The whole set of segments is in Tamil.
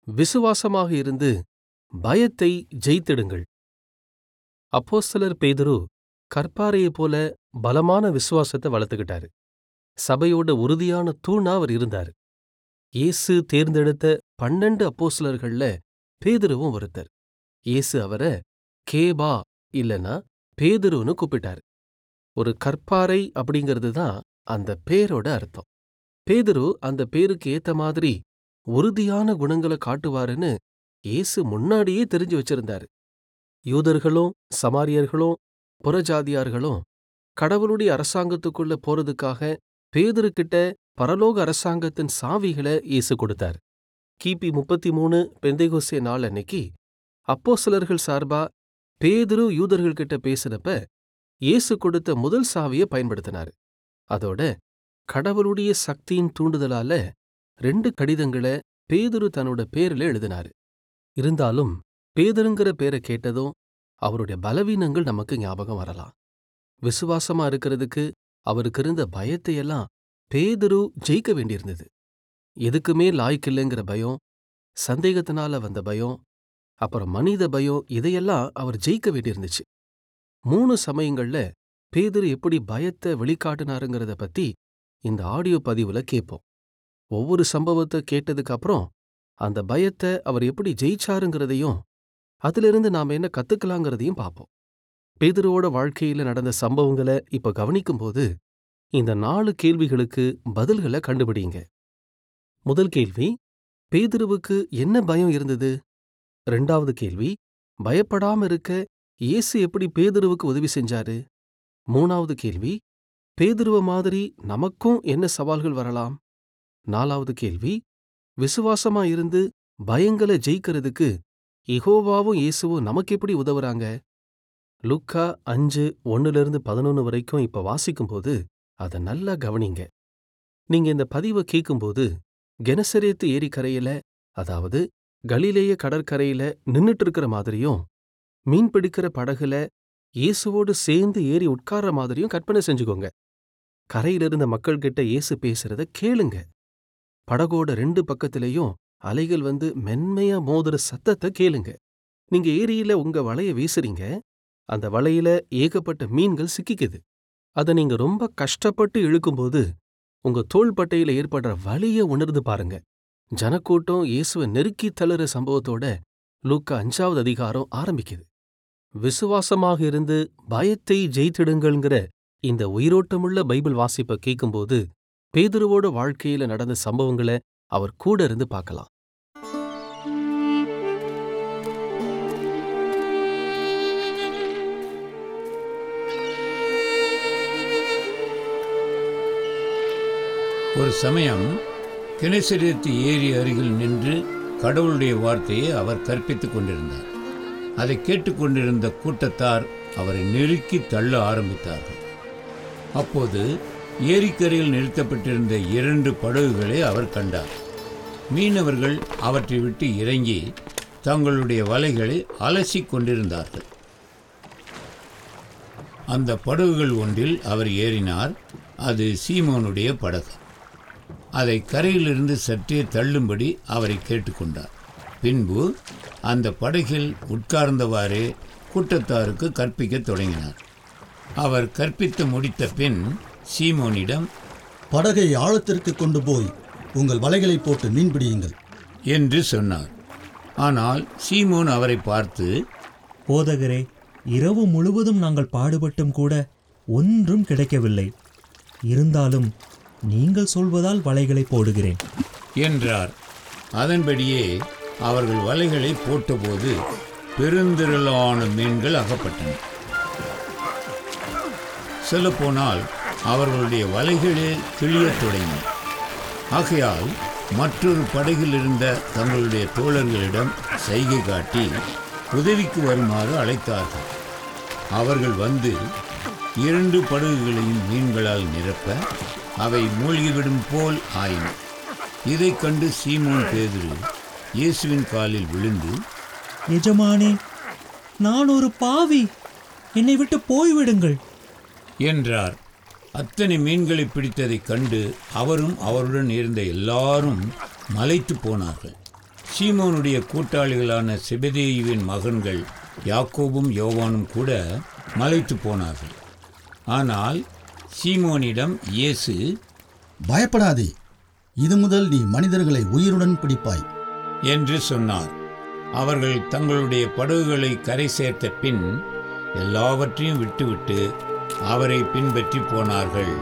விசுவாசமாக இருந்து பயத்தை ஜெயித்திடுங்கள் அப்போஸ்தலர் பேதுரு கற்பாரையைப் போல பலமான விசுவாசத்தை வளர்த்துக்கிட்டாரு சபையோட உறுதியான தூணா அவர் இருந்தாரு இயேசு தேர்ந்தெடுத்த பன்னெண்டு அப்போஸ்தலர்கள்ல பேதுருவும் ஒருத்தர் இயேசு அவரை கேபா இல்லனா பேதுருன்னு கூப்பிட்டாரு ஒரு கற்பாரை அப்படிங்கிறது தான் அந்த பேரோட அர்த்தம் பேதுரு அந்த பேருக்கு ஏத்த மாதிரி உறுதியான குணங்களை காட்டுவாருன்னு இயேசு முன்னாடியே தெரிஞ்சு வச்சிருந்தாரு யூதர்களும் சமாரியர்களும் புறஜாதியார்களும் கடவுளுடைய அரசாங்கத்துக்குள்ள போறதுக்காக பேதுரு கிட்ட பரலோக அரசாங்கத்தின் சாவிகளை இயேசு கொடுத்தார் கிபி முப்பத்தி மூணு பெந்தைகோசே நாள் அன்னைக்கு அப்போஸ்தலர்கள் சார்பா பேதுரு யூதர்கள் கிட்ட பேசினப்ப இயேசு கொடுத்த முதல் சாவியை பயன்படுத்தினாரு அதோட கடவுளுடைய சக்தியின் தூண்டுதலால ரெண்டு கடிதங்களை பேதுரு தன்னோட பேர்ல எழுதினாரு இருந்தாலும் பேதுருங்கிற பேரை கேட்டதும் அவருடைய பலவீனங்கள் நமக்கு ஞாபகம் வரலாம் விசுவாசமா இருக்கிறதுக்கு அவருக்கு இருந்த பயத்தையெல்லாம் பேதுரு ஜெயிக்க வேண்டியிருந்தது எதுக்குமே லாய்க்கில்லைங்கிற பயம் சந்தேகத்தினால வந்த பயம் அப்புறம் மனித பயம் இதையெல்லாம் அவர் ஜெயிக்க வேண்டியிருந்துச்சு மூணு சமயங்கள்ல பேதுரு எப்படி பயத்தை வெளிக்காட்டினாருங்கிறத பத்தி இந்த ஆடியோ பதிவுல கேட்போம் ஒவ்வொரு சம்பவத்தை கேட்டதுக்கு அப்புறம் அந்த பயத்தை அவர் எப்படி ஜெயிச்சாருங்கிறதையும் அதிலிருந்து நாம என்ன கத்துக்கலாங்கிறதையும் பார்ப்போம் பேதுருவோட வாழ்க்கையில நடந்த சம்பவங்களை இப்ப கவனிக்கும்போது இந்த நாலு கேள்விகளுக்கு பதில்களை கண்டுபிடிங்க முதல் கேள்வி பேதுருவுக்கு என்ன பயம் இருந்தது ரெண்டாவது கேள்வி பயப்படாம இருக்க இயேசு எப்படி பேதுருவுக்கு உதவி செஞ்சாரு மூணாவது கேள்வி பேதுருவ மாதிரி நமக்கும் என்ன சவால்கள் வரலாம் நாலாவது கேள்வி விசுவாசமா இருந்து பயங்களை ஜெயிக்கிறதுக்கு இகோவாவும் இயேசுவும் நமக்கு எப்படி உதவுறாங்க லுக்கா அஞ்சு ஒன்னுலேருந்து பதினொன்று வரைக்கும் இப்ப வாசிக்கும்போது அதை நல்லா கவனிங்க நீங்க இந்த பதிவை கேட்கும்போது கெனசரேத்து ஏரிக்கரையில அதாவது கலிலேய கடற்கரையில நின்னுட்டு இருக்கிற மாதிரியும் மீன் பிடிக்கிற படகுல இயேசுவோடு சேர்ந்து ஏறி உட்கார்ற மாதிரியும் கற்பனை செஞ்சுக்கோங்க கரையில இருந்த மக்கள்கிட்ட இயேசு பேசுறத கேளுங்க படகோட ரெண்டு பக்கத்திலேயும் அலைகள் வந்து மென்மையா மோதுற சத்தத்தை கேளுங்க நீங்க ஏரியில உங்க வலைய வீசுறீங்க அந்த வலையில ஏகப்பட்ட மீன்கள் சிக்கிக்குது அதை நீங்க ரொம்ப கஷ்டப்பட்டு இழுக்கும்போது உங்க தோள்பட்டையில ஏற்படுற வலிய உணர்ந்து பாருங்க ஜனக்கூட்டம் இயேசுவை நெருக்கி தள்ளுற சம்பவத்தோட லூக்கா அஞ்சாவது அதிகாரம் ஆரம்பிக்குது விசுவாசமாக இருந்து பயத்தை ஜெயித்திடுங்கள்ங்கிற இந்த உயிரோட்டமுள்ள பைபிள் வாசிப்பை கேட்கும்போது பேதுருவோட வாழ்க்கையில நடந்த சம்பவங்களை அவர் கூட இருந்து பார்க்கலாம் ஒரு சமயம் கிணசிரியத்து ஏரி அருகில் நின்று கடவுளுடைய வார்த்தையை அவர் கற்பித்துக் கொண்டிருந்தார் அதை கேட்டுக்கொண்டிருந்த கூட்டத்தார் அவரை நெருக்கி தள்ள ஆரம்பித்தார்கள் அப்போது ஏரிக்கரையில் நிறுத்தப்பட்டிருந்த இரண்டு படகுகளை அவர் கண்டார் மீனவர்கள் அவற்றை விட்டு இறங்கி தங்களுடைய வலைகளை அலசிக் கொண்டிருந்தார்கள் அந்த படகுகள் ஒன்றில் அவர் ஏறினார் அது சீமோனுடைய படகு அதை கரையிலிருந்து சற்றே தள்ளும்படி அவரை கேட்டுக்கொண்டார் பின்பு அந்த படகில் உட்கார்ந்தவாறே கூட்டத்தாருக்கு கற்பிக்கத் தொடங்கினார் அவர் கற்பித்து முடித்த பின் சீமோனிடம் படகை ஆழத்திற்கு கொண்டு போய் உங்கள் வலைகளை போட்டு மீன் பிடியுங்கள் என்று சொன்னார் ஆனால் சீமோன் அவரை பார்த்து போதகரே இரவு முழுவதும் நாங்கள் பாடுபட்டும் கூட ஒன்றும் கிடைக்கவில்லை இருந்தாலும் நீங்கள் சொல்வதால் வலைகளை போடுகிறேன் என்றார் அதன்படியே அவர்கள் வலைகளை போட்டபோது பெருந்திரளான மீன்கள் அகப்பட்டன சொல்லப்போனால் அவர்களுடைய வலைகளே கிழியத் தொடங்கின ஆகையால் மற்றொரு படகில் இருந்த தங்களுடைய தோழர்களிடம் செய்கை காட்டி உதவிக்கு வருமாறு அழைத்தார்கள் அவர்கள் வந்து இரண்டு படகுகளையும் மீன்களால் நிரப்ப அவை மூழ்கிவிடும் போல் ஆயின இதைக் கண்டு சீமோன் பேதுரு இயேசுவின் காலில் விழுந்து எஜமானே நான் ஒரு பாவி என்னை விட்டு போய்விடுங்கள் என்றார் அத்தனை மீன்களை பிடித்ததைக் கண்டு அவரும் அவருடன் இருந்த எல்லாரும் மலைத்து போனார்கள் சீமோனுடைய கூட்டாளிகளான செபதேயுவின் மகன்கள் யாக்கோபும் யோவானும் கூட மலைத்து போனார்கள் ஆனால் சீமோனிடம் இயேசு பயப்படாதே இது முதல் நீ மனிதர்களை உயிருடன் பிடிப்பாய் என்று சொன்னார் அவர்கள் தங்களுடைய படகுகளை கரை சேர்த்த பின் எல்லாவற்றையும் விட்டுவிட்டு அவரை பின்பற்றி போனார்கள்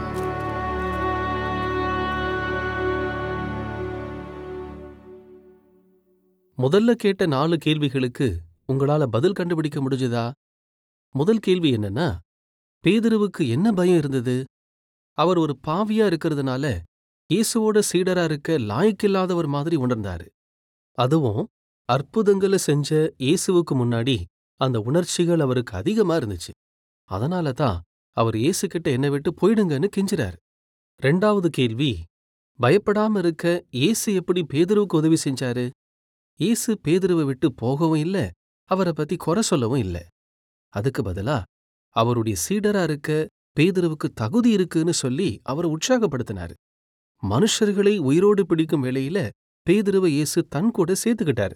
முதல்ல கேட்ட நாலு கேள்விகளுக்கு உங்களால பதில் கண்டுபிடிக்க முடிஞ்சதா முதல் கேள்வி என்னன்னா பேதுருவுக்கு என்ன பயம் இருந்தது அவர் ஒரு பாவியா இருக்கிறதுனால இயேசுவோட சீடரா இருக்க லாய்க்கில்லாதவர் மாதிரி உணர்ந்தாரு அதுவும் அற்புதங்களை செஞ்ச இயேசுவுக்கு முன்னாடி அந்த உணர்ச்சிகள் அவருக்கு அதிகமா இருந்துச்சு அதனால தான் அவர் இயேசு கிட்ட என்னை விட்டு போயிடுங்கன்னு கெஞ்சுறாரு ரெண்டாவது கேள்வி பயப்படாம இருக்க இயேசு எப்படி பேதுருவுக்கு உதவி செஞ்சாரு இயேசு பேதுருவை விட்டு போகவும் இல்ல அவரை பத்தி குறை சொல்லவும் இல்ல அதுக்கு பதிலா அவருடைய சீடரா இருக்க பேதுருவுக்கு தகுதி இருக்குன்னு சொல்லி அவரை உற்சாகப்படுத்தினாரு மனுஷர்களை உயிரோடு பிடிக்கும் வேளையில பேதுருவை இயேசு தன் கூட சேர்த்துக்கிட்டாரு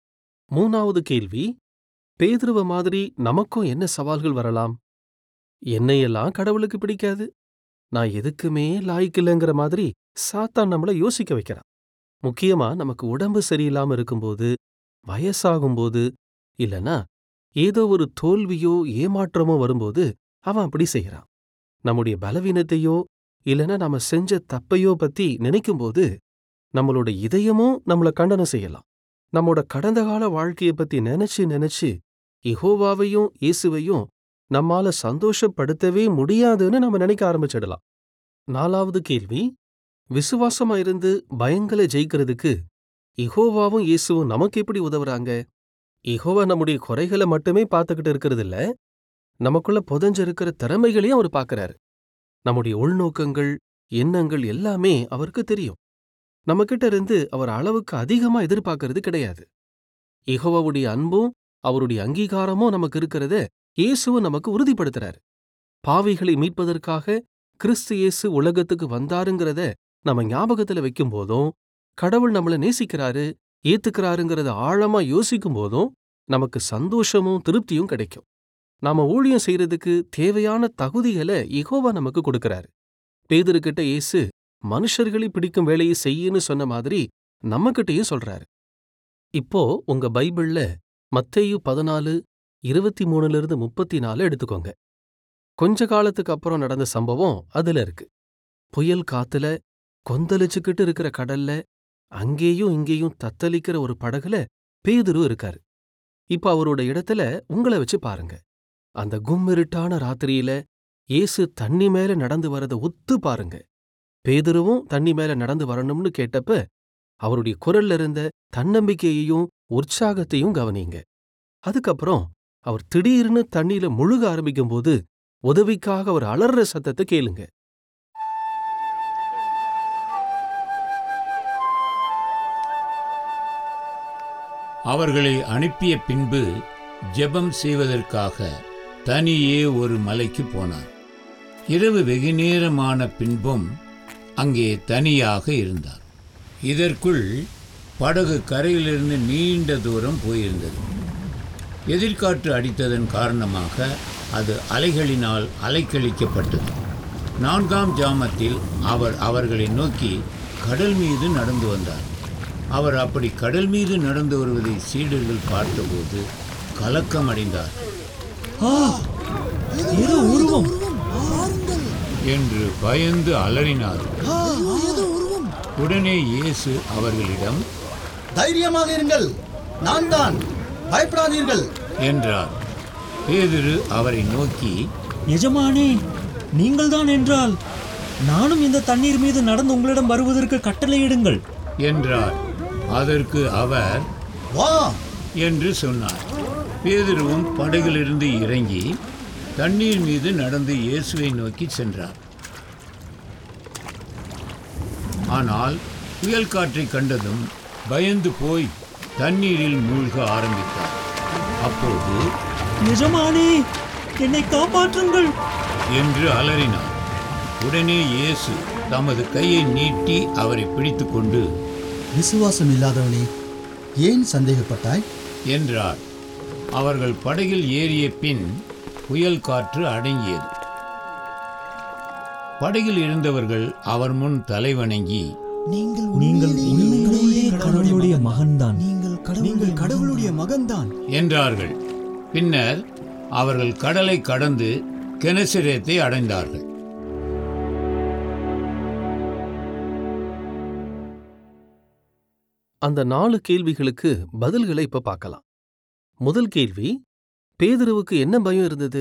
மூணாவது கேள்வி பேதுருவ மாதிரி நமக்கும் என்ன சவால்கள் வரலாம் என்னையெல்லாம் கடவுளுக்கு பிடிக்காது நான் எதுக்குமே லாய்க்கில்லைங்கிற மாதிரி சாத்தான் நம்மள யோசிக்க வைக்கிறான் முக்கியமா நமக்கு உடம்பு சரியில்லாம இருக்கும்போது வயசாகும்போது இல்லனா ஏதோ ஒரு தோல்வியோ ஏமாற்றமோ வரும்போது அவன் அப்படி செய்யறான் நம்முடைய பலவீனத்தையோ இல்லனா நாம செஞ்ச தப்பையோ பத்தி நினைக்கும்போது நம்மளோட இதயமும் நம்மள கண்டனம் செய்யலாம் நம்மோட கடந்த கால வாழ்க்கைய பத்தி நினைச்சு நினைச்சு இஹோவாவையும் இயேசுவையும் நம்மால சந்தோஷப்படுத்தவே முடியாதுன்னு நம்ம நினைக்க ஆரம்பிச்சிடலாம் நாலாவது கேள்வி விசுவாசமா இருந்து பயங்களை ஜெயிக்கிறதுக்கு இஹோவாவும் இயேசுவும் நமக்கு எப்படி உதவுறாங்க இஹோவா நம்முடைய குறைகளை மட்டுமே பார்த்துக்கிட்டு இருக்கிறது இல்ல நமக்குள்ள புதஞ்சிருக்கிற திறமைகளையும் அவர் பார்க்கறாரு நம்முடைய உள்நோக்கங்கள் எண்ணங்கள் எல்லாமே அவருக்கு தெரியும் நம்மகிட்ட இருந்து அவர் அளவுக்கு அதிகமா எதிர்பார்க்கறது கிடையாது இஹோவாவுடைய அன்பும் அவருடைய அங்கீகாரமும் நமக்கு இருக்கிறத இயேசுவும் நமக்கு உறுதிப்படுத்துறாரு பாவிகளை மீட்பதற்காக கிறிஸ்து இயேசு உலகத்துக்கு வந்தாருங்கிறத நம்ம ஞாபகத்துல வைக்கும் போதும் கடவுள் நம்மள நேசிக்கிறாரு ஏத்துக்கிறாருங்கிறத ஆழமா யோசிக்கும் போதும் நமக்கு சந்தோஷமும் திருப்தியும் கிடைக்கும் நாம ஊழியம் செய்யறதுக்கு தேவையான தகுதிகளை இகோவா நமக்கு கொடுக்கறாரு பேதருக்கிட்ட இயேசு மனுஷர்களை பிடிக்கும் வேலையை செய்யுன்னு சொன்ன மாதிரி நம்மகிட்டயும் சொல்றாரு இப்போ உங்க பைபிள்ல மத்தேயு பதினாலு இருபத்தி மூணுல இருந்து முப்பத்தி நாலு எடுத்துக்கோங்க கொஞ்ச காலத்துக்கு அப்புறம் நடந்த சம்பவம் அதுல இருக்கு புயல் காத்துல கொந்தளிச்சுக்கிட்டு இருக்கிற கடல்ல அங்கேயும் இங்கேயும் தத்தளிக்கிற ஒரு படகுல பேதுரு இருக்காரு இப்ப அவரோட இடத்துல உங்களை வச்சு பாருங்க அந்த கும்மிருட்டான ராத்திரியில இயேசு தண்ணி மேல நடந்து வரத ஒத்து பாருங்க பேதுருவும் தண்ணி மேல நடந்து வரணும்னு கேட்டப்ப அவருடைய குரல்ல இருந்த தன்னம்பிக்கையையும் உற்சாகத்தையும் கவனிங்க அதுக்கப்புறம் அவர் திடீர்னு தண்ணியில முழுக ஆரம்பிக்கும்போது உதவிக்காக அவர் அலற சத்தத்தை கேளுங்க அவர்களை அனுப்பிய பின்பு ஜெபம் செய்வதற்காக தனியே ஒரு மலைக்கு போனார் இரவு வெகுநேரமான பின்பும் அங்கே தனியாக இருந்தார் இதற்குள் படகு கரையிலிருந்து நீண்ட தூரம் போயிருந்தது எதிர்காற்று அடித்ததன் காரணமாக அது அலைகளினால் அலைக்கழிக்கப்பட்டது நான்காம் ஜாமத்தில் அவர் அவர்களை நோக்கி கடல் மீது நடந்து வந்தார் அவர் அப்படி கடல் மீது நடந்து வருவதை சீடர்கள் பார்த்தபோது கலக்கம் அடைந்தார் ஆ ஏதோ உருவம் என்று பயந்து அலறினார் உடனே இயேசு அவர்களிடம் தைரியமாக இருங்கள் நான் தான் பயப்படாதீர்கள் என்றார் பேதுரு அவரை நோக்கி எஜமானே நீங்கள்தான் என்றால் நானும் இந்த தண்ணீர் மீது நடந்து உங்களிடம் வருவதற்கு கட்டளையிடுங்கள் என்றார் அதற்கு அவர் வா என்று சொன்னார் பேதுருவும் படகிலிருந்து இறங்கி தண்ணீர் மீது நடந்து இயேசுவை நோக்கி சென்றார் ஆனால் புயல் காற்றை கண்டதும் பயந்து போய் தண்ணீரில் மூழ்க ஆரம்பித்தார் அப்போது எஜமானே என்னை காப்பாற்றுங்கள் என்று அலறினார் உடனே இயேசு தமது கையை நீட்டி அவரை பிடித்துக்கொண்டு விசுவாசம் இல்லாதவனே ஏன் சந்தேகப்பட்டாய் என்றார் அவர்கள் படகில் ஏறிய பின் புயல் காற்று அடங்கியது படகில் இருந்தவர்கள் அவர் முன் தலைவணங்கி நீங்கள் நீங்கள் உண்மையிலேயே கடவுளுடைய மகன்தான் நீங்கள் நீங்கள் கடவுளுடைய மகன்தான் என்றார்கள் பின்னர் அவர்கள் கடலை கடந்து கெனசிரேத்தை அடைந்தார்கள் அந்த நாலு கேள்விகளுக்கு பதில்களை இப்ப பார்க்கலாம் முதல் கேள்வி பேதுருவுக்கு என்ன பயம் இருந்தது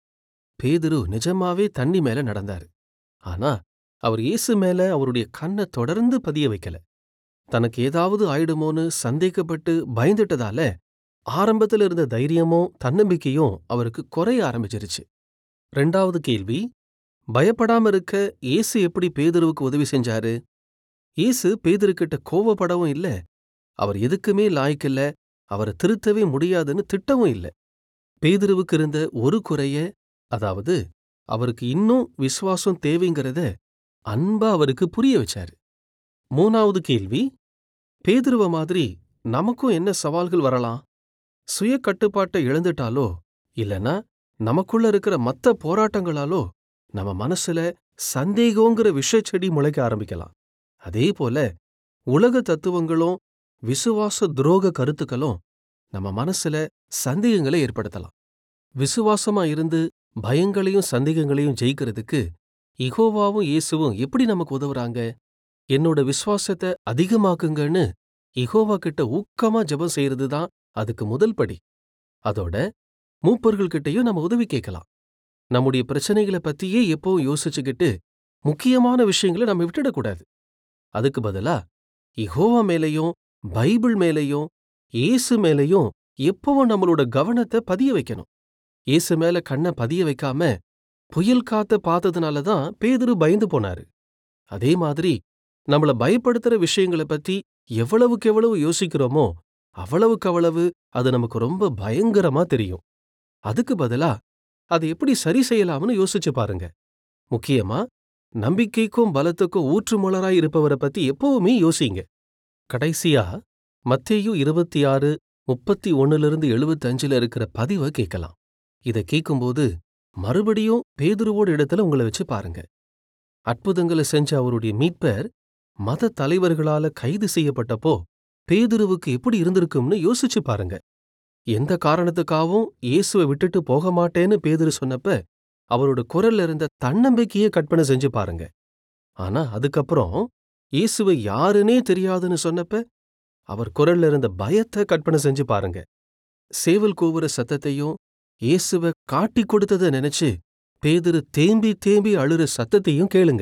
பேதுரு நிஜமாவே தண்ணி மேல நடந்தாரு ஆனா அவர் இயேசு மேல அவருடைய கண்ணை தொடர்ந்து பதிய வைக்கல தனக்கு ஏதாவது ஆயிடுமோன்னு சந்தேகப்பட்டு பயந்துட்டதால ஆரம்பத்துல இருந்த தைரியமும் தன்னம்பிக்கையும் அவருக்கு குறைய ஆரம்பிச்சிருச்சு ரெண்டாவது கேள்வி பயப்படாம இருக்க இயேசு எப்படி பேதுருவுக்கு உதவி செஞ்சாரு இயேசு பேதுருக்கிட்ட கோவப்படவும் இல்ல அவர் எதுக்குமே லாய்க்கில்ல அவரை திருத்தவே முடியாதுன்னு திட்டவும் இல்ல பேதுருவுக்கு இருந்த ஒரு குறைய அதாவது அவருக்கு இன்னும் விசுவாசம் தேவைங்கிறத அன்பா அவருக்கு புரிய வச்சாரு மூணாவது கேள்வி பேதுருவ மாதிரி நமக்கும் என்ன சவால்கள் வரலாம் சுய கட்டுப்பாட்டை இழந்துட்டாலோ இல்லனா நமக்குள்ள இருக்கிற மத்த போராட்டங்களாலோ நம்ம மனசுல சந்தேகங்கிற விஷச்செடி முளைக்க ஆரம்பிக்கலாம் அதே போல உலக தத்துவங்களும் விசுவாச துரோக கருத்துக்களும் நம்ம மனசுல சந்தேகங்களை ஏற்படுத்தலாம் விசுவாசமா இருந்து பயங்களையும் சந்தேகங்களையும் ஜெயிக்கிறதுக்கு இகோவாவும் இயேசுவும் எப்படி நமக்கு உதவுறாங்க என்னோட விசுவாசத்தை அதிகமாக்குங்கன்னு இகோவா கிட்ட ஊக்கமா ஜெபம் செய்யறது தான் அதுக்கு முதல் படி அதோட மூப்பர்கள் கிட்டயும் நம்ம உதவி கேட்கலாம் நம்முடைய பிரச்சனைகளை பத்தியே எப்பவும் யோசிச்சுக்கிட்டு முக்கியமான விஷயங்களை நம்ம விட்டுடக்கூடாது அதுக்கு பதிலா இகோவா மேலையும் பைபிள் மேலையும் இயேசு மேலையும் எப்பவும் நம்மளோட கவனத்தை பதிய வைக்கணும் இயேசு மேல கண்ணை பதிய வைக்காம புயல் காத்த பார்த்ததுனால தான் பேதுரு பயந்து போனாரு அதே மாதிரி நம்மள பயப்படுத்துற விஷயங்களை பத்தி எவ்வளவுக்கு எவ்வளவு யோசிக்கிறோமோ அவ்வளவுக்கு அவ்வளவு அது நமக்கு ரொம்ப பயங்கரமா தெரியும் அதுக்கு பதிலா அதை எப்படி சரி செய்யலாம்னு யோசிச்சு பாருங்க முக்கியமா நம்பிக்கைக்கும் பலத்துக்கும் ஊற்றுமுளராய் இருப்பவரை பத்தி எப்பவுமே யோசிங்க கடைசியா மத்தேயு இருபத்தி ஆறு முப்பத்தி ஒன்னுலிருந்து எழுபத்தஞ்சுல இருக்கிற பதிவை கேட்கலாம் இதை கேட்கும்போது மறுபடியும் பேதுருவோட இடத்துல உங்களை வச்சு பாருங்க அற்புதங்களை செஞ்ச அவருடைய மீட்பர் மத தலைவர்களால கைது செய்யப்பட்டப்போ பேதுருவுக்கு எப்படி இருந்திருக்கும்னு யோசிச்சு பாருங்க எந்த காரணத்துக்காகவும் இயேசுவை விட்டுட்டு போக மாட்டேன்னு பேதுரு சொன்னப்ப அவரோட குரல்ல இருந்த தன்னம்பிக்கையே கற்பனை செஞ்சு பாருங்க ஆனா அதுக்கப்புறம் இயேசுவை யாருனே தெரியாதுன்னு சொன்னப்ப அவர் குரல்ல இருந்த பயத்தை கற்பனை செஞ்சு பாருங்க சேவல் கூவுற சத்தத்தையும் இயேசுவ காட்டி கொடுத்ததை நினைச்சு பேதுரு தேம்பி தேம்பி அழுற சத்தத்தையும் கேளுங்க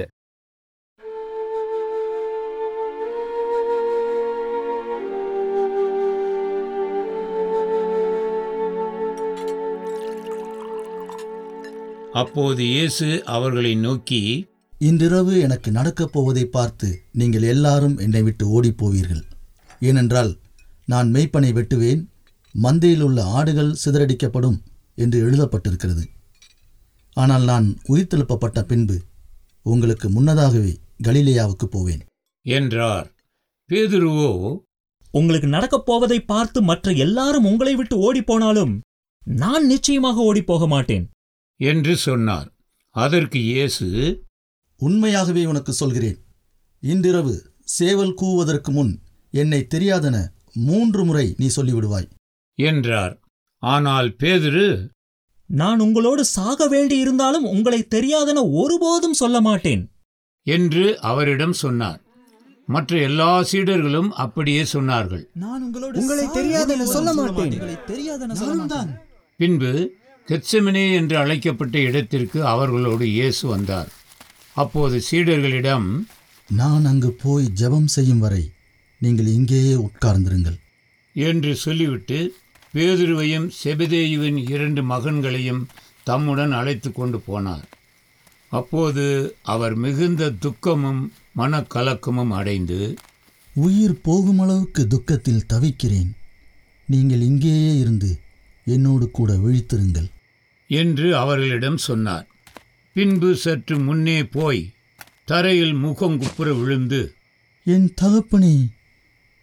அப்போது இயேசு அவர்களை நோக்கி இன்றிரவு எனக்கு நடக்கப் போவதை பார்த்து நீங்கள் எல்லாரும் என்னை விட்டு ஓடிப் போவீர்கள் ஏனென்றால் நான் மெய்ப்பனை வெட்டுவேன் மந்தையில் உள்ள ஆடுகள் சிதறடிக்கப்படும் என்று எழுதப்பட்டிருக்கிறது ஆனால் நான் உயிர்த்தெழுப்பப்பட்ட பின்பு உங்களுக்கு முன்னதாகவே கலிலேயாவுக்கு போவேன் என்றார் பேதுருவோ உங்களுக்கு நடக்கப் போவதை பார்த்து மற்ற எல்லாரும் உங்களை விட்டு ஓடிப் போனாலும் நான் நிச்சயமாக ஓடிப் போக மாட்டேன் என்று சொன்னார் அதற்கு இயேசு உண்மையாகவே உனக்கு சொல்கிறேன் இன்றிரவு சேவல் கூவுவதற்கு முன் என்னை தெரியாதென மூன்று முறை நீ சொல்லிவிடுவாய் என்றார் ஆனால் பேதுரு நான் உங்களோடு சாக வேண்டி இருந்தாலும் உங்களை தெரியாதென ஒருபோதும் சொல்ல மாட்டேன் என்று அவரிடம் சொன்னார் மற்ற எல்லா சீடர்களும் அப்படியே சொன்னார்கள் நான் உங்களோடு உங்களை தெரியாதென சொல்ல மாட்டேன் நானும் தான் பின்பு கெத்செமனே என்று அழைக்கப்பட்ட இடத்திற்கு அவர்களோடு இயேசு வந்தார் அப்போது சீடர்களிடம் நான் அங்கு போய் ஜெபம் செய்யும் வரை நீங்கள் இங்கேயே உட்கார்ந்திருங்கள் என்று சொல்லிவிட்டு பேதுருவையும் செபதேயுவின் இரண்டு மகன்களையும் தம்முடன் அழைத்து கொண்டு போனார் அப்போது அவர் மிகுந்த துக்கமும் மனக்கலக்கமும் அடைந்து உயிர் போகும் அளவுக்கு துக்கத்தில் தவிக்கிறேன் நீங்கள் இங்கேயே இருந்து என்னோடு கூட விழித்திருங்கள் என்று அவர்களிடம் சொன்னார் பின்பு சற்று முன்னே போய் தரையில் முகம் குப்புற விழுந்து என் தகப்பனே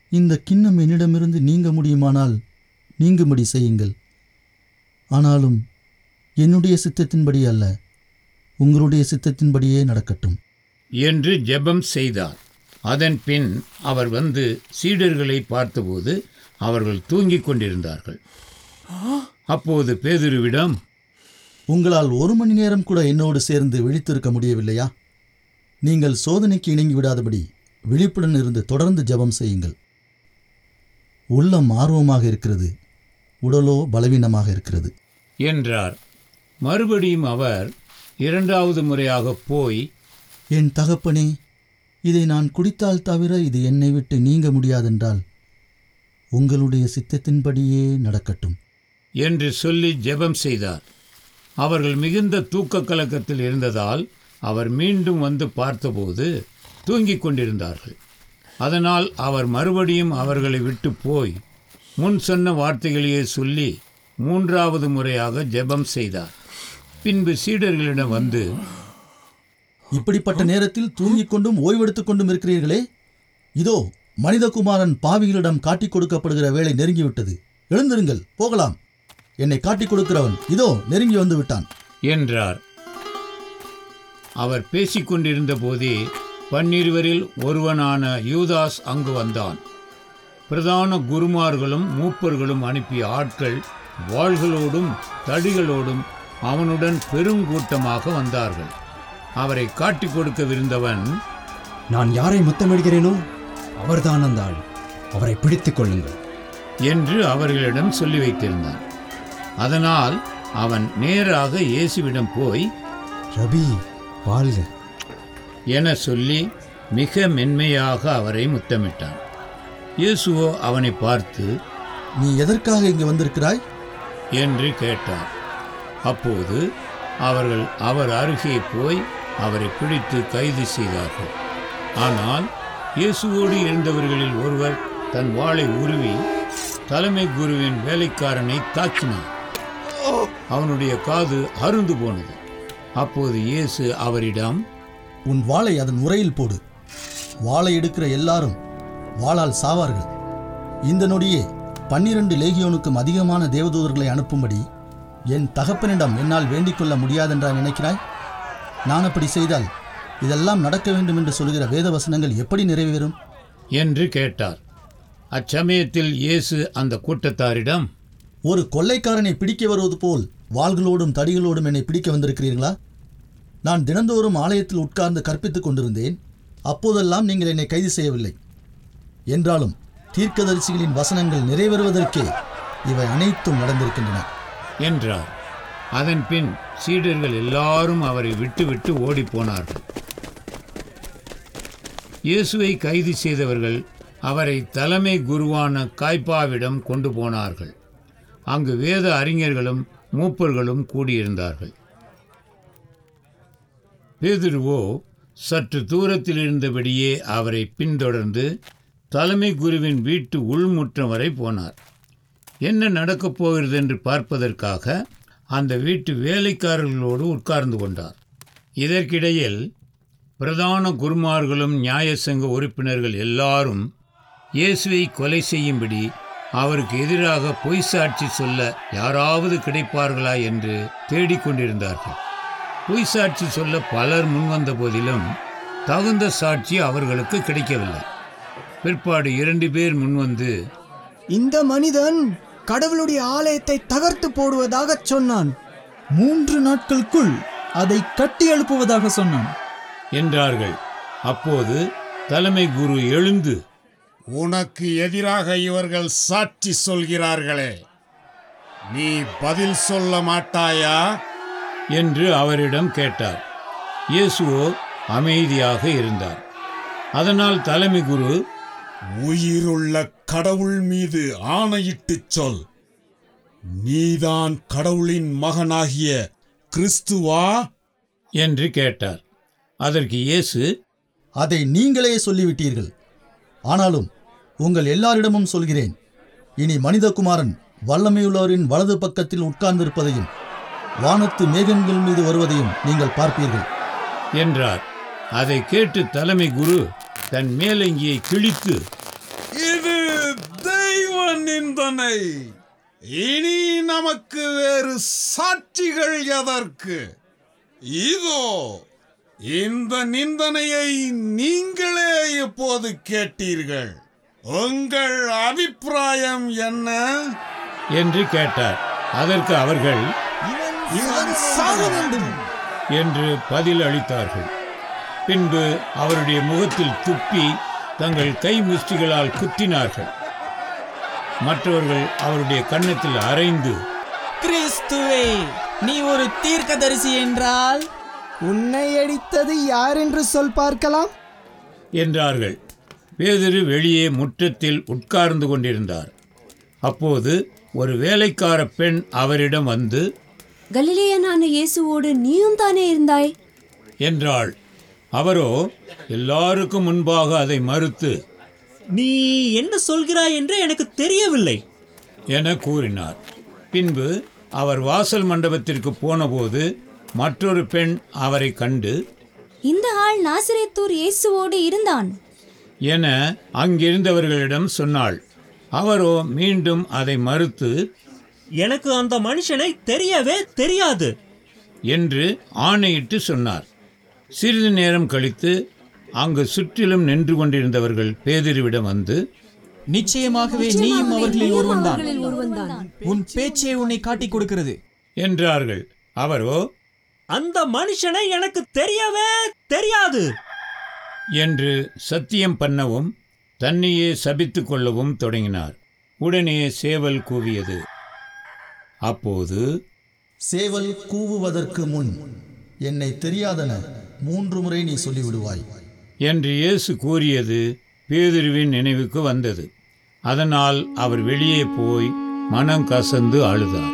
இந்த கிண்ணம் என்னிடமிருந்து நீங்க முடியுமானால் நீங்கும்படி செய்யுங்கள் ஆனாலும் என்னுடைய சித்தத்தின்படி அல்ல உங்களுடைய சித்தத்தின்படியே நடக்கட்டும் என்று ஜெபம் செய்தார் அதன் பின் அவர் வந்து சீடர்களை பார்த்தபோது அவர்கள் தூங்கிக் கொண்டிருந்தார்கள் அப்போது பேதுருவிடம் உங்களால் ஒரு மணி நேரம் கூட என்னோடு சேர்ந்து விழித்திருக்க முடியவில்லையா நீங்கள் சோதனைக்கு இணங்கி விடாதபடி விழிப்புடன் இருந்து தொடர்ந்து ஜெபம் செய்யுங்கள் உள்ளம் ஆர்வமாக இருக்கிறது உடலோ பலவீனமாக இருக்கிறது என்றார் மறுபடியும் அவர் இரண்டாவது முறையாக போய் என் தகப்பனே இதை நான் குடித்தால் தவிர இது என்னை விட்டு நீங்க முடியாதென்றால் உங்களுடைய சித்தத்தின்படியே நடக்கட்டும் என்று சொல்லி ஜெபம் செய்தார் அவர்கள் மிகுந்த தூக்க கலக்கத்தில் இருந்ததால் அவர் மீண்டும் வந்து பார்த்தபோது தூங்கிக் கொண்டிருந்தார்கள் அதனால் அவர் மறுபடியும் அவர்களை விட்டு போய் முன் சொன்ன வார்த்தைகளையே சொல்லி மூன்றாவது முறையாக ஜெபம் செய்தார் பின்பு சீடர்களிடம் வந்து இப்படிப்பட்ட நேரத்தில் தூங்கிக் கொண்டும் ஓய்வெடுத்துக் கொண்டும் இருக்கிறீர்களே இதோ மனிதகுமாரன் பாவிகளிடம் காட்டிக் கொடுக்கப்படுகிற வேலை நெருங்கிவிட்டது எழுந்திருங்கள் போகலாம் என்னை காட்டிக் கொடுக்கிறவன் இதோ நெருங்கி வந்து விட்டான் என்றார் அவர் பேசிக்கொண்டிருந்த போதே பன்னிருவரில் ஒருவனான யூதாஸ் அங்கு வந்தான் பிரதான குருமார்களும் மூப்பர்களும் அனுப்பிய ஆட்கள் வாள்களோடும் தடிகளோடும் அவனுடன் பெருங்கூட்டமாக வந்தார்கள் அவரை காட்டிக் கொடுக்கவிருந்தவன் நான் யாரை முத்தமிடுகிறேனோ அவர்தான் அந்த ஆள் அவரை பிடித்துக் கொள்ளுங்கள் என்று அவர்களிடம் சொல்லி வைத்திருந்தான் அதனால் அவன் நேராக இயேசுவிடம் போய் ரபி வாழ்க என சொல்லி மிக மென்மையாக அவரை முத்தமிட்டான் இயேசுவோ அவனை பார்த்து நீ எதற்காக இங்கு வந்திருக்கிறாய் என்று கேட்டார் அப்போது அவர்கள் அவர் அருகே போய் அவரை பிடித்து கைது செய்தார்கள் ஆனால் இயேசுவோடு இருந்தவர்களில் ஒருவர் தன் வாளை உருவி தலைமை குருவின் வேலைக்காரனை தாக்கினார் அவனுடைய காது அருந்து போனது அப்போது இயேசு அவரிடம் உன் வாளை அதன் உரையில் போடு வாளை எடுக்கிற எல்லாரும் வாளால் சாவார்கள் இந்த நொடியே பன்னிரண்டு லேகியோனுக்கும் அதிகமான தேவதூதர்களை அனுப்பும்படி என் தகப்பனிடம் என்னால் வேண்டிக் கொள்ள முடியாதென்றா நினைக்கிறாய் நான் அப்படி செய்தால் இதெல்லாம் நடக்க வேண்டும் என்று சொல்கிற வேத வசனங்கள் எப்படி நிறைவேறும் என்று கேட்டார் அச்சமயத்தில் இயேசு அந்த கூட்டத்தாரிடம் ஒரு கொள்ளைக்காரனை பிடிக்க வருவது போல் வாள்களோடும் தடிகளோடும் என்னை பிடிக்க வந்திருக்கிறீர்களா நான் தினந்தோறும் ஆலயத்தில் உட்கார்ந்து கற்பித்துக் கொண்டிருந்தேன் அப்போதெல்லாம் நீங்கள் என்னை கைது செய்யவில்லை என்றாலும் தீர்க்கதரிசிகளின் வசனங்கள் நிறைவேறுவதற்கே இவை அனைத்தும் நடந்திருக்கின்றன என்றார் அதன் பின் சீடர்கள் எல்லாரும் அவரை விட்டுவிட்டு ஓடிப்போனார்கள் இயேசுவை கைது செய்தவர்கள் அவரை தலைமை குருவான காய்பாவிடம் கொண்டு போனார்கள் அங்கு வேத அறிஞர்களும் மூப்பர்களும் கூடியிருந்தார்கள் பேதுருவோ சற்று தூரத்தில் இருந்தபடியே அவரை பின்தொடர்ந்து தலைமை குருவின் வீட்டு உள்முற்றம் வரை போனார் என்ன நடக்கப் போகிறது என்று பார்ப்பதற்காக அந்த வீட்டு வேலைக்காரர்களோடு உட்கார்ந்து கொண்டார் இதற்கிடையில் பிரதான குருமார்களும் நியாயசங்க உறுப்பினர்கள் எல்லாரும் இயேசுவை கொலை செய்யும்படி அவருக்கு எதிராக பொய் சாட்சி சொல்ல யாராவது கிடைப்பார்களா என்று தேடிக்கொண்டிருந்தார்கள் பொய் சாட்சி சொல்ல பலர் முன்வந்த போதிலும் தகுந்த சாட்சி அவர்களுக்கு கிடைக்கவில்லை பிற்பாடு இரண்டு பேர் முன்வந்து இந்த மனிதன் கடவுளுடைய ஆலயத்தை தகர்த்து போடுவதாகச் சொன்னான் மூன்று நாட்களுக்குள் அதை கட்டி எழுப்புவதாக சொன்னான் என்றார்கள் அப்போது தலைமை குரு எழுந்து உனக்கு எதிராக இவர்கள் சாட்சி சொல்கிறார்களே நீ பதில் சொல்ல மாட்டாயா என்று அவரிடம் கேட்டார் இயேசுவோ அமைதியாக இருந்தார் அதனால் தலைமை குரு உயிருள்ள கடவுள் மீது ஆணையிட்டுச் சொல் நீதான் கடவுளின் மகனாகிய கிறிஸ்துவா என்று கேட்டார் அதற்கு இயேசு அதை நீங்களே சொல்லிவிட்டீர்கள் ஆனாலும் உங்கள் எல்லாரிடமும் சொல்கிறேன் இனி மனிதகுமாரன் வல்லமையுள்ளவரின் வலது பக்கத்தில் உட்கார்ந்திருப்பதையும் வானத்து மேகங்கள் மீது வருவதையும் நீங்கள் பார்ப்பீர்கள் என்றார் அதை கேட்டு தலைமை குரு தன் மேலங்கியை கிழித்து இது நிந்தனை இனி நமக்கு வேறு சாட்சிகள் எதற்கு இதோ இந்த நிந்தனையை நீங்களே இப்போது கேட்டீர்கள் உங்கள் அபிப்பிராயம் என்ன என்று கேட்டார் அதற்கு அவர்கள் இவன் சாக வேண்டும் என்று பதில் அளித்தார்கள் பின்பு அவருடைய முகத்தில் துப்பி தங்கள் கை முஷ்டிகளால் குத்தினார்கள் மற்றவர்கள் அவருடைய கன்னத்தில் அரைந்து கிறிஸ்துவே நீ ஒரு தீர்க்கதரிசி என்றால் உன்னை அடித்தது யார் என்று சொல் பார்க்கலாம் என்றார்கள் பேதுரு வெளியே முற்றத்தில் உட்கார்ந்து கொண்டிருந்தார் அப்போது ஒரு வேலைக்கார பெண் அவரிடம் வந்து கலிலேயனான இயேசுவோடு நீயும் தானே இருந்தாய் என்றாள் அவரோ எல்லாருக்கும் முன்பாக அதை மறுத்து நீ என்ன சொல்கிறாய் என்று எனக்கு தெரியவில்லை என கூறினார் பின்பு அவர் வாசல் மண்டபத்திற்கு போனபோது மற்றொரு பெண் அவரை கண்டு இந்த ஆள் நாசிரேத்தூர் இயேசுவோடு இருந்தான் என அங்கிருந்தவர்களிடம் சொன்னாள் அவரோ மீண்டும் அதை மறுத்து எனக்கு அந்த மனுஷனை தெரியவே தெரியாது என்று ஆணையிட்டு சொன்னார் சிறிது நேரம் கழித்து அங்கு சுற்றிலும் நின்று கொண்டிருந்தவர்கள் பேதிருவிடம் வந்து நிச்சயமாகவே நீயும் அவர்களில் ஒருவன்தான் அவர்களில் ஒருவன்தான் உன் பேச்சே உன்னை காட்டிக் கொடுக்கிறது என்றார்கள் அவரோ அந்த மனுஷனை எனக்கு தெரியவே தெரியாது என்று சத்தியம் பண்ணவும் தன்னையே சபித்துக் கொள்ளவும் தொடங்கினார் உடனே சேவல் கூவியது அப்போது சேவல் கூவுவதற்கு முன் என்னை தெரியாதன மூன்று முறை நீ சொல்லிவிடுவாய் என்று இயேசு கூறியது பேதுருவின் நினைவுக்கு வந்தது அதனால் அவர் வெளியே போய் மனம் கசந்து அழுதார்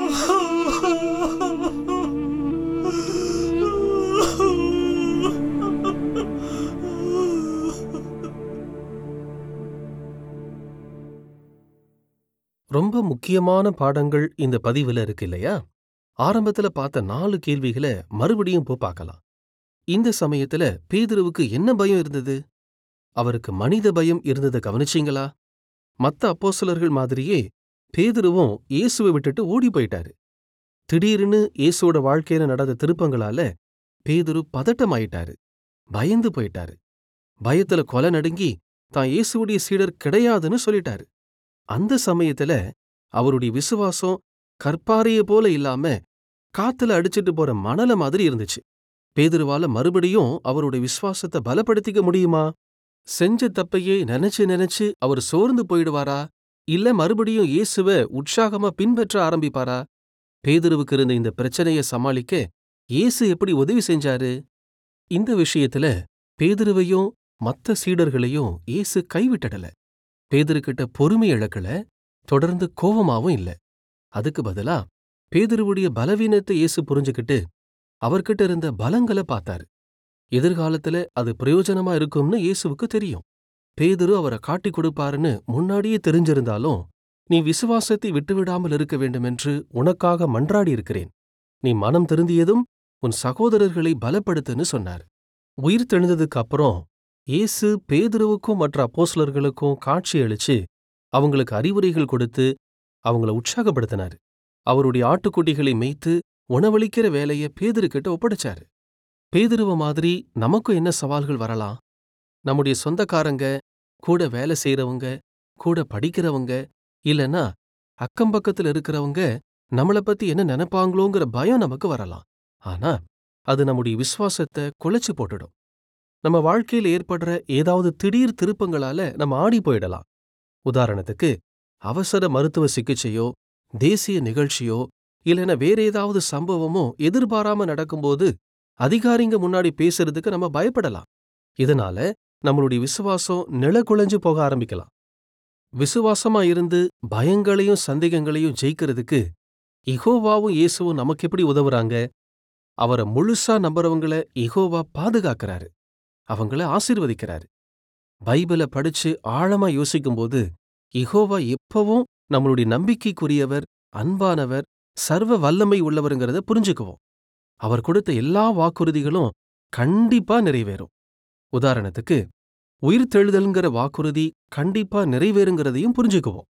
ரொம்ப முக்கியமான பாடங்கள் இந்த பதிவுல இருக்கு இல்லையா ஆரம்பத்துல பார்த்த நாலு கேள்விகளை மறுபடியும் போ பார்க்கலாம் இந்த சமயத்துல பேதுருவுக்கு என்ன பயம் இருந்தது அவருக்கு மனித பயம் இருந்ததை கவனிச்சீங்களா மத்த அப்போஸ்தலர்கள் மாதிரியே பேதுருவும் இயேசுவை விட்டுட்டு ஓடி போயிட்டாரு திடீர்னு இயேசுவோட வாழ்க்கையில நடந்த திருப்பங்களால பேதுரு பதட்டமாயிட்டாரு பயந்து போயிட்டாரு பயத்துல கொலை நடுங்கி தான் இயேசுவுடைய சீடர் கிடையாதுன்னு சொல்லிட்டாரு அந்த சமயத்துல அவருடைய விசுவாசம் கற்பாறைய போல இல்லாம காத்துல அடிச்சிட்டு போற மணல மாதிரி இருந்துச்சு பேதுருவால மறுபடியும் அவருடைய விசுவாசத்தை பலப்படுத்திக்க முடியுமா செஞ்ச தப்பையே நினைச்சு நினைச்சு அவர் சோர்ந்து போயிடுவாரா இல்ல மறுபடியும் இயேசுவ உற்சாகமா பின்பற்ற ஆரம்பிப்பாரா பேதுருவுக்கு இருந்த இந்த பிரச்சனைய சமாளிக்க இயேசு எப்படி உதவி செஞ்சாரு இந்த விஷயத்துல பேதுருவையும் மத்த சீடர்களையும் இயேசு கைவிட்டடல பேதுருக்கிட்ட பொறுமை இழக்கல தொடர்ந்து கோவமாவும் இல்ல அதுக்கு பதிலா பேதுருவுடைய பலவீனத்தை இயேசு புரிஞ்சுக்கிட்டு அவர்கிட்ட இருந்த பலங்களை பார்த்தாரு எதிர்காலத்துல அது பிரயோஜனமா இருக்கும்னு இயேசுவுக்கு தெரியும் பேதுரு அவரை காட்டிக் கொடுப்பாருன்னு முன்னாடியே தெரிஞ்சிருந்தாலும் நீ விசுவாசத்தை விட்டுவிடாமல் இருக்க வேண்டுமென்று உனக்காக மன்றாடி இருக்கிறேன் நீ மனம் திருந்தியதும் உன் சகோதரர்களை பலப்படுத்துன்னு சொன்னார் உயிர் தெழுந்ததுக்கு அப்புறம் இயேசு பேதுருவுக்கும் மற்ற அப்போஸ்லர்களுக்கும் காட்சி அளிச்சு அவங்களுக்கு அறிவுரைகள் கொடுத்து அவங்கள உற்சாகப்படுத்தினாரு அவருடைய ஆட்டுக்குட்டிகளை மேய்த்து உணவளிக்கிற வேலைய பேதுருக்கிட்ட ஒப்படைச்சாரு பேதுருவ மாதிரி நமக்கும் என்ன சவால்கள் வரலாம் நம்முடைய சொந்தக்காரங்க கூட வேலை செய்யறவங்க கூட படிக்கிறவங்க இல்லனா அக்கம் பக்கத்துல இருக்கிறவங்க நம்மள பத்தி என்ன நினைப்பாங்களோங்கிற பயம் நமக்கு வரலாம் ஆனா அது நம்முடைய விசுவாசத்தை குலைச்சு போட்டுடும் நம்ம வாழ்க்கையில் ஏற்படுற ஏதாவது திடீர் திருப்பங்களால நம்ம ஆடி போயிடலாம் உதாரணத்துக்கு அவசர மருத்துவ சிகிச்சையோ தேசிய நிகழ்ச்சியோ இல்லைன்னா வேற ஏதாவது சம்பவமோ எதிர்பாராம நடக்கும்போது அதிகாரிங்க முன்னாடி பேசுறதுக்கு நம்ம பயப்படலாம் இதனால நம்மளுடைய விசுவாசம் நிலகுலைஞ்சு போக ஆரம்பிக்கலாம் விசுவாசமா இருந்து பயங்களையும் சந்தேகங்களையும் ஜெயிக்கிறதுக்கு இகோவாவும் இயேசுவும் நமக்கு எப்படி உதவுறாங்க அவரை முழுசா நம்புறவங்கள இகோவா பாதுகாக்கிறாரு அவங்கள ஆசீர்வதிக்கிறாரு பைபிளை படிச்சு ஆழமா யோசிக்கும்போது இகோவா எப்பவும் நம்மளுடைய நம்பிக்கைக்குரியவர் அன்பானவர் சர்வ வல்லமை உள்ளவருங்கிறத புரிஞ்சுக்குவோம் அவர் கொடுத்த எல்லா வாக்குறுதிகளும் கண்டிப்பா நிறைவேறும் உதாரணத்துக்கு உயிர்த்தெழுதல்ங்கிற வாக்குறுதி கண்டிப்பா நிறைவேறுங்கிறதையும் புரிஞ்சுக்குவோம்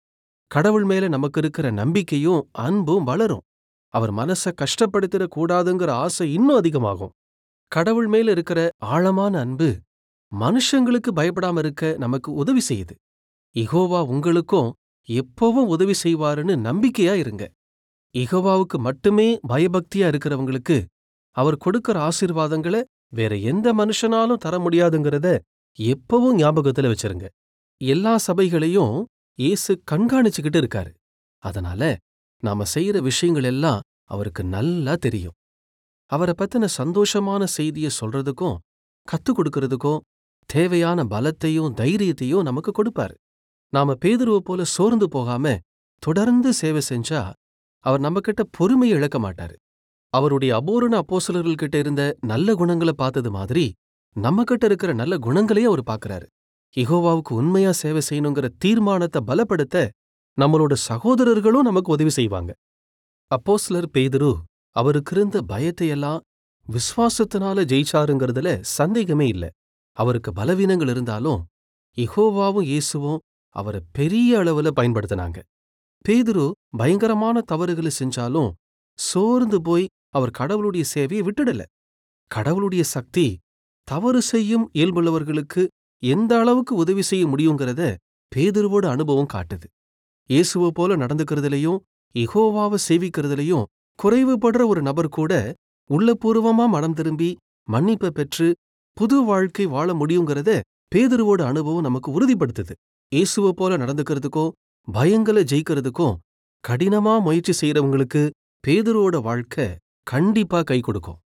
கடவுள் மேல நமக்கு இருக்கிற நம்பிக்கையும் அன்பும் வளரும் அவர் மனச கஷ்டப்படுத்திட கூடாதுங்கிற ஆசை இன்னும் அதிகமாகும் கடவுள் மேல இருக்கிற ஆழமான அன்பு மனுஷங்களுக்கு பயப்படாம இருக்க நமக்கு உதவி செய்யுது இகோவா உங்களுக்கும் எப்பவும் உதவி செய்வாருன்னு நம்பிக்கையா இருங்க இகோவாவுக்கு மட்டுமே பயபக்தியா இருக்கிறவங்களுக்கு அவர் கொடுக்கிற ஆசீர்வாதங்களை வேற எந்த மனுஷனாலும் தர முடியாதுங்கிறத எப்பவும் ஞாபகத்துல வச்சிருங்க எல்லா சபைகளையும் இயேசு கண்காணிச்சுக்கிட்டு இருக்காரு அதனால நாம செய்யற விஷயங்கள் எல்லாம் அவருக்கு நல்லா தெரியும் அவரை பத்தின சந்தோஷமான செய்திய சொல்றதுக்கும் கத்துக் கொடுக்கறதுக்கும் தேவையான பலத்தையும் தைரியத்தையும் நமக்கு கொடுப்பாரு நாம பேதுருவ போல சோர்ந்து போகாம தொடர்ந்து சேவை செஞ்சா அவர் நம்மகிட்ட பொறுமையை இழக்க மாட்டாரு அவருடைய அபூரண அப்போசலர்கள் கிட்ட இருந்த நல்ல குணங்களை பார்த்தது மாதிரி நம்ம கிட்ட இருக்கிற நல்ல குணங்களையும் அவர் பார்க்கறாரு இகோவாவுக்கு உண்மையா சேவை செய்யணுங்கிற தீர்மானத்தை பலப்படுத்த நம்மளோட சகோதரர்களும் நமக்கு உதவி செய்வாங்க அப்போஸ்லர் பேதுரு அவருக்கு இருந்த பயத்தையெல்லாம் விசுவாசத்தினால ஜெயிச்சாருங்கிறதுல சந்தேகமே இல்ல அவருக்கு பலவீனங்கள் இருந்தாலும் இகோவாவும் இயேசுவும் அவரை பெரிய அளவுல பயன்படுத்தினாங்க பேதுரு பயங்கரமான தவறுகளை செஞ்சாலும் சோர்ந்து போய் அவர் கடவுளுடைய சேவையை விட்டுடல கடவுளுடைய சக்தி தவறு செய்யும் இயல்புள்ளவர்களுக்கு எந்த அளவுக்கு உதவி செய்ய முடியுங்கிறத பேதுருவோட அனுபவம் காட்டுது இயேசுவை போல நடந்துக்கிறதுலயும் இகோவாவை சேவிக்கிறதுலயும் குறைவுபடுற ஒரு நபர் கூட உள்ளபூர்வமா மனம் திரும்பி மன்னிப்பை பெற்று புது வாழ்க்கை வாழ முடியுங்கிறத பேதுருவோட அனுபவம் நமக்கு உறுதிப்படுத்துது இயேசுவை போல நடந்துக்கிறதுக்கும் பயங்களை ஜெயிக்கிறதுக்கும் கடினமா முயற்சி செய்யறவங்களுக்கு பேதுருவோட வாழ்க்கை கண்டிப்பா கை கொடுக்கும்